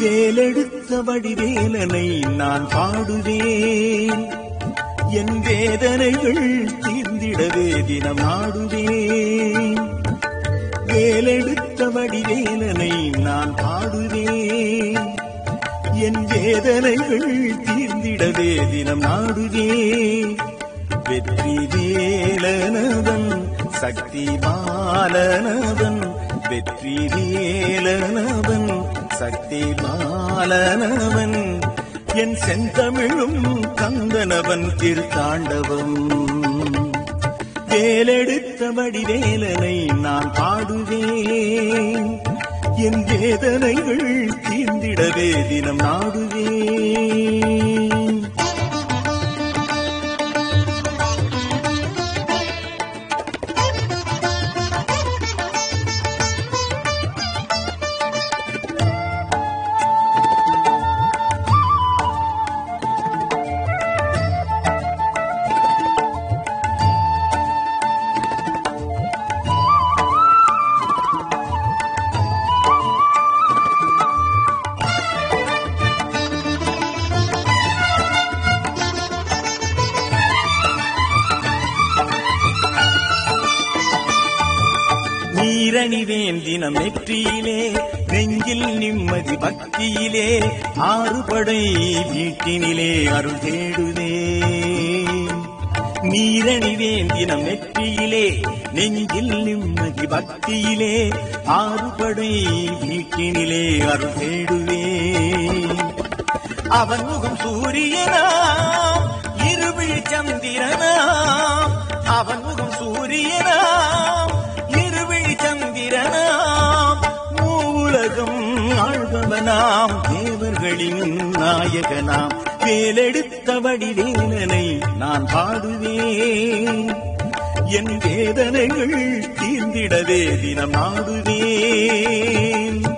வேலெடுத்த வடிவேலனை நான் பாடுவேன் என் வேதனைகள் தீர்ந்திடவே தினம் நாடுவேன் வேலெடுத்த வடிவேலனை நான் பாடுவேன் என் வேதனைகள் தீர்ந்திடவே தினம் நாடுவேன் வெற்றி வேலனவன் சக்தி பாலனவன் வெற்றி வேலனவன் சக்தி பாலனவன் என் செந்தமிழும் கந்தனவன் திருத்தாண்டவம் வேலெடுத்தபடி வேலனை நான் பாடுவேன் என் வேதனைகள் தீர்ந்திடவே தினம் நாடுவேன் நீரணி வேந்தினம் நெற்றியிலே நெஞ்சில் நிம்மதி பக்தியிலே ஆறுபடை வீட்டினிலே அருள் தேடுதே நீரணி வேந்தினம் நெற்றியிலே நெஞ்சில் நிம்மதி பக்தியிலே ஆறுபடை வீட்டினிலே அருள் தேடுவே அவன் முகம் சூரியனாம் இருவிழி சந்திரனாம் அவன் முகம் சூரியனாம் இருவிழி சந்திரனாம் மூலகம் ஆழ்பவனாம் தேவர்களின் நாயகனாம் வேலெடுத்தபடி வேலனை நான் பாடுவேன் என் வேதனைகள் தீர்ந்திடவே தினம் நாடுவேன்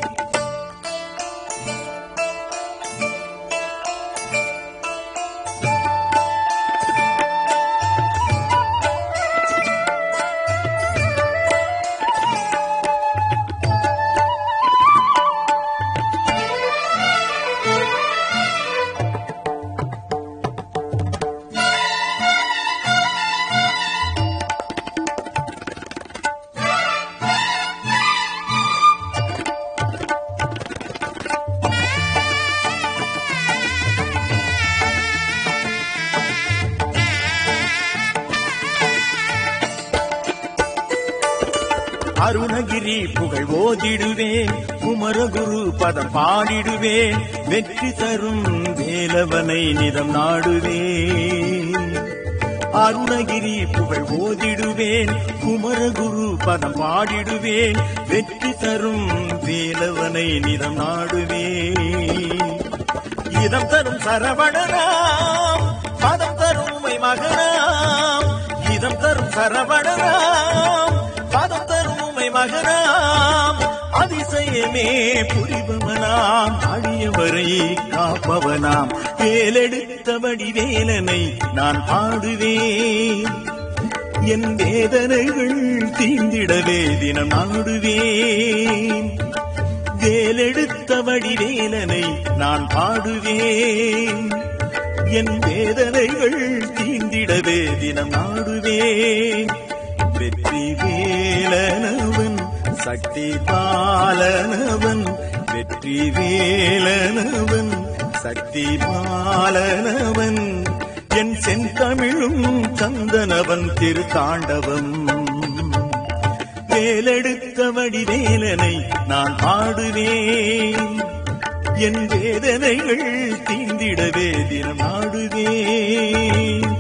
அருணகிரி புகழ் ஓதிடுவேன் குமரகுரு பதம் பாடிடுவேன் வெற்றி தரும் வேலவனை நிதம் நாடுவேன் அருணகிரி புகழ் ஓதிடுவேன் குமரகுரு பதம் பாடிடுவேன் வெற்றி தரும் வேலவனை நிதம் நாடுவேன் இதம் தரும் சரவணனாம் பதம் தரும் உமை மகனாம் இதம் தரும் சரவணனாம் பதம் தரும் உமை மகனாம் அதிசயமே புரிபவனாம் அழியவரை காப்பவனாம் வேலெடுத்தபடி வேலனை நான் பாடுவேன் என் வேதனைகள் தீந்திடவே தினம் நாடுவேன் வேலெடுத்தபடி வேலனை நான் பாடுவேன் என் வேதனைகள் தீந்திடவே தினம் நாடுவேன் வெற்றி வேலனவன் சக்தி பாலனவன் வெற்றி வேலனவன் சக்தி பாலனவன் என் செந்தமிழும் சந்தனவன் திருத்தாண்டவம் வேலெடுத்தபடி வேலனை நான் பாடுவேன் என் வேதனைகள் தீந்திடவே தினம் நாடுவேன்